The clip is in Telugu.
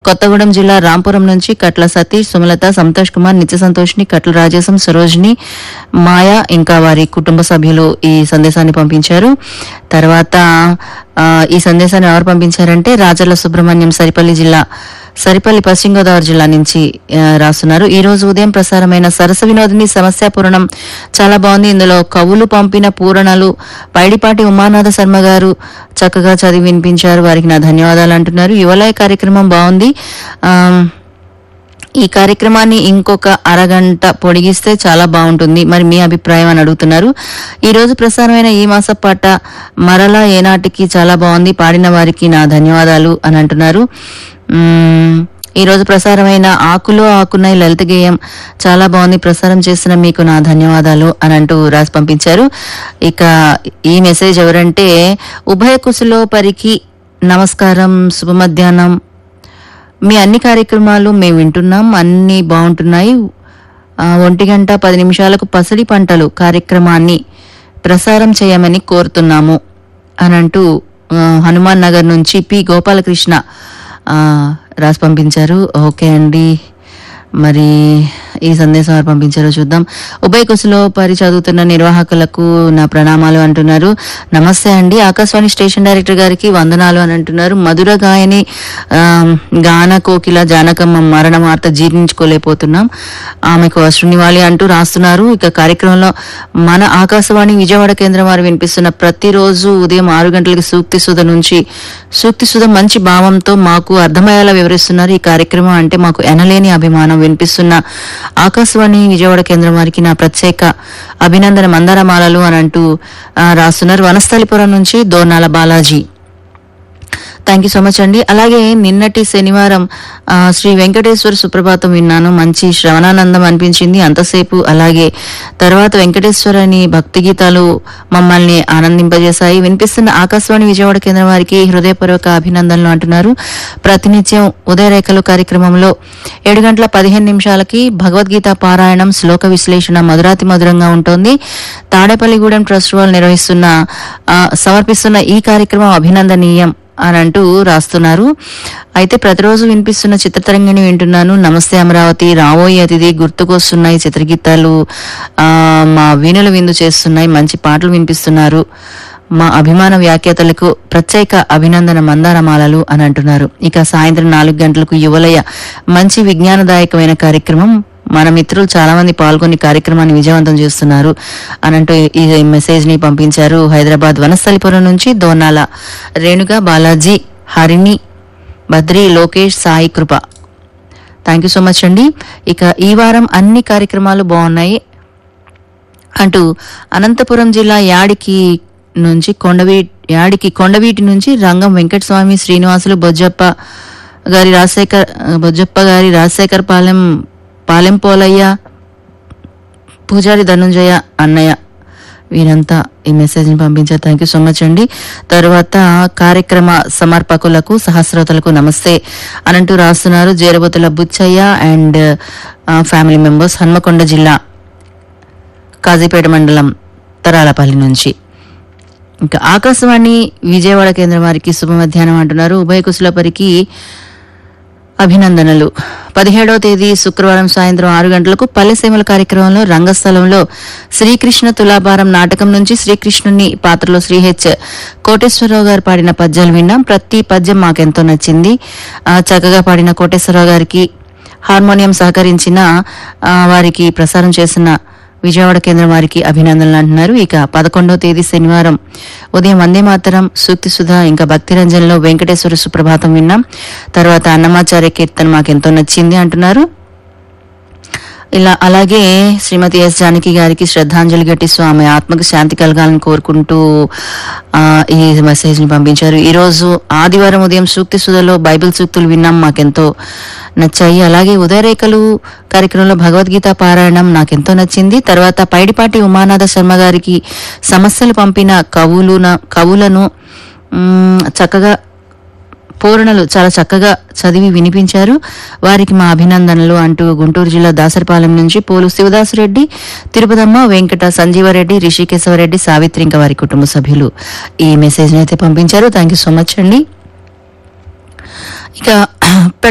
కొత్తగూడెం జిల్లా రాంపురం నుంచి కట్ల సతీష్ సుమలత సంతోష్ కుమార్ నిత్య సంతోష్ని కట్ల రాజేశం సరోజిని మాయ ఇంకా వారి కుటుంబ సభ్యులు ఈ సందేశాన్ని పంపించారు తర్వాత ఆ, ఈ సందేశాన్ని ఎవరు పంపించారంటే రాజర్ల సుబ్రహ్మణ్యం సరిపల్లి జిల్లా సరిపల్లి పశ్చిమ గోదావరి జిల్లా నుంచి ఆ, రాస్తున్నారు ఈ రోజు ఉదయం ప్రసారమైన సరస వినోదిని సమస్య పూరణం చాలా బాగుంది ఇందులో కవులు పంపిన పూరణలు పైడిపాటి ఉమానాథ శర్మ గారు చక్కగా చదివి వినిపించారు వారికి నా ధన్యవాదాలు అంటున్నారు యువలయ కార్యక్రమం బాగుంది ఆ, ఈ కార్యక్రమాన్ని ఇంకొక అరగంట పొడిగిస్తే చాలా బాగుంటుంది మరి మీ అభిప్రాయం అని అడుగుతున్నారు ఈ రోజు ప్రసారమైన ఈ మాస పాట మరలా ఏనాటికి చాలా బాగుంది పాడిన వారికి నా ధన్యవాదాలు అని అంటున్నారు మ్మ్, ఈ రోజు ప్రసారమైన ఆకులో ఆకున్నై లలిత గేయం చాలా బాగుంది ప్రసారం చేసిన మీకు నా ధన్యవాదాలు అని అంటూ రాసి పంపించారు ఇక ఈ మెసేజ్ ఎవరంటే ఉభయ కుశలో పరికి నమస్కారం శుభ మధ్యాహ్నం మీ అన్ని కార్యక్రమాలు మేము వింటున్నాం అన్ని బాగుంటున్నాయి ఆ, ఒంటి గంట పది నిమిషాలకు పసిడి పంటలు కార్యక్రమాన్ని ప్రసారం చేయమని కోరుతున్నాము అని అంటూ ఆ, హనుమాన్ నగర్ నుంచి పి గోపాలకృష్ణ ఆ, రాసి పంపించారు ఓకే అండి మరి ఈ సందేశం ఎవరు పంపించారో చూద్దాం ఉభయ కుశలో పరి చదువుతున్న నిర్వాహకులకు నా ప్రణామాలు అంటున్నారు నమస్తే అండి ఆకాశవాణి స్టేషన్ డైరెక్టర్ గారికి వందనాలు అని అంటున్నారు మధుర గాయని ఆ, గాన కోకిల జానకమ్మ మరణ వార్త జీర్ణించుకోలేకపోతున్నాం ఆమెకు అశ్రునివాలి అంటూ రాస్తున్నారు ఇక కార్యక్రమంలో మన ఆకాశవాణి విజయవాడ కేంద్రం వారు వినిపిస్తున్న ప్రతిరోజు ఉదయం ఆరు గంటలకి సూక్తి సుధ నుంచి సూక్తి సుధ మంచి భావంతో మాకు అర్థమయ్యేలా వివరిస్తున్నారు ఈ కార్యక్రమం అంటే మాకు ఎనలేని అభిమానం వినిపిస్తున్న ఆకాశవాణి విజయవాడ కేంద్రం వారికి నా ప్రత్యేక అభినందన మందారమాలలు అని అంటూ ఆ, రాస్తున్నారు వనస్థలిపురం నుంచి Dornala Balaji thank you so much అండి అలాగే నిన్నటి శనివారం ఆ, శ్రీ వెంకటేశ్వర సుప్రభాతం విన్నాను మంచి శ్రవణానందం అనిపించింది అంతసేపు అలాగే తర్వాత వెంకటేశ్వర అని భక్తి గీతాలు మమ్మల్ని ఆనందింపజేశాయి వినిపిస్తున్న ఆకాశవాణి విజయవాడ కేంద్రం వారికి హృదయపూర్వక అభినందనలు అంటున్నారు ప్రతినిత్యం ఉదయరేఖలు కార్యక్రమంలో ఏడు గంటల పదిహేను నిమిషాలకి భగవద్గీత పారాయణం శ్లోక విశ్లేషణ మధురాతి మధురంగా ఉంటుంది తాడేపల్లిగూడెం ట్రస్ట్ వాళ్ళు నిర్వహిస్తున్న ఆ, సమర్పిస్తున్న ఈ కార్యక్రమం అభినందనీయం అని అంటూ రాస్తున్నారు అయితే ప్రతిరోజు వినిపిస్తున్న చిత్రతరంగిణి వింటున్నాను నమస్తే అమరావతి రాబోయే అతిథి గుర్తుకొస్తున్నాయి చిత్రగీతాలు ఆ, మా వీణులు విందు చేస్తున్నాయి మంచి పాటలు వినిపిస్తున్నారు మా అభిమాన వ్యాఖ్యాతలకు ప్రత్యేక అభినందన మందారమాలలు అని అంటున్నారు ఇక సాయంత్రం నాలుగు గంటలకు యువలయ మంచి విజ్ఞానదాయకమైన కార్యక్రమం మన మిత్రులు చాలా మంది పాల్గొని కార్యక్రమాన్ని విజయవంతం చేస్తున్నారు అనంటూ ఈ మెసేజ్ ని పంపించారు హైదరాబాద్ వనస్థలిపురం నుంచి Donala Renuka Balaji Harini Badri Lokesh Sai Krupa thank you so much అండి ఇక ఈ వారం అన్ని కార్యక్రమాలు బాగున్నాయి అంటూ అనంతపురం జిల్లా యాడికి నుంచి కొండవీ యాడికి కొండవీటి నుంచి రంగం వెంకటస్వామి శ్రీనివాసులు బొజ్జప్ప గారి రాజశేఖర్ బొజ్జప్ప గారి రాజశేఖర్ పాలెం పాలెం పోలయ్య పూజారి ధనుంజయ అన్నయ్య వీరంతా ఈ మెసేజ్ ని పంపించారు థ్యాంక్ యూ సో మచ్ అండి తర్వాత కార్యక్రమ సమర్పకులకు సహస్రోతలకు నమస్తే అనంటూ రాస్తున్నారు Jerabothula Buchaiah and family members Hanmakonda జిల్లా కాజీపేట మండలం తరాలపల్లి నుంచి ఇంకా ఆకాశవాణి విజయవాడ కేంద్రం వారికి శుభ మధ్యాహ్నం అంటున్నారు ఉభయ కుశలపరికి అభినందనలు పదిహేడవ తేదీ శుక్రవారం సాయంత్రం ఆరు గంటలకు పల్లెసీమల కార్యక్రమంలో రంగస్థలంలో శ్రీకృష్ణ తులాభారం నాటకం నుంచి శ్రీకృష్ణుని పాత్రలో శ్రీ హెచ్ కోటేశ్వరరావు గారు పాడిన పద్యాలు విన్నాం ప్రతి పద్యం మాకెంతో నచ్చింది ఆ, చక్కగా పాడిన కోటేశ్వరరావు గారికి హార్మోనియం సహకరించిన ఆ, వారికి ప్రసారం చేసిన విజయవాడ కేంద్రం వారికి అభినందనలు అంటున్నారు ఇక పదకొండవ తేదీ శనివారం ఉదయం వందే మాతరం సూక్తి సుధా ఇంకా భక్తిరంజన్లో వెంకటేశ్వర సుప్రభాతం విన్నాం తర్వాత అన్నమాచార్య కీర్తన మాకెంతో నచ్చింది అంటున్నారు ఇలా అలాగే శ్రీమతి ఎస్ జానకి గారికి శ్రద్ధాంజలి ఘటిస్తూ ఆమె ఆత్మకు శాంతి కలగాలని కోరుకుంటూ ఆ, ఈ మెసేజ్ ని పంపించారు ఈ రోజు ఆదివారం ఉదయం సూక్తి సుధలో బైబిల్ సూక్తులు విన్నాం మాకెంతో నచ్చాయి అలాగే ఉదయరేఖలు కార్యక్రమంలో భగవద్గీత పారాయణం నాకెంతో నచ్చింది తర్వాత పైడిపాటి ఉమానాథ శర్మ గారికి సమస్యలు పంపిన కవులు కవులను మ్, చక్కగా పూరణలు చాలా చక్కగా చదివి వినిపించారు వారికి మా అభినందనలు అంటూ గుంటూరు జిల్లా దాసరిపాలెం నుంచి పోలు శివదాసురెడ్డి తిరుపతమ్మ వెంకట సంజీవరెడ్డి రిషికేశవరెడ్డి సావిత్రి ఇంకా వారి కుటుంబ సభ్యులు ఈ మెసేజ్ అయితే పంపించారు థ్యాంక్ యూ సో మచ్ అండి ఇక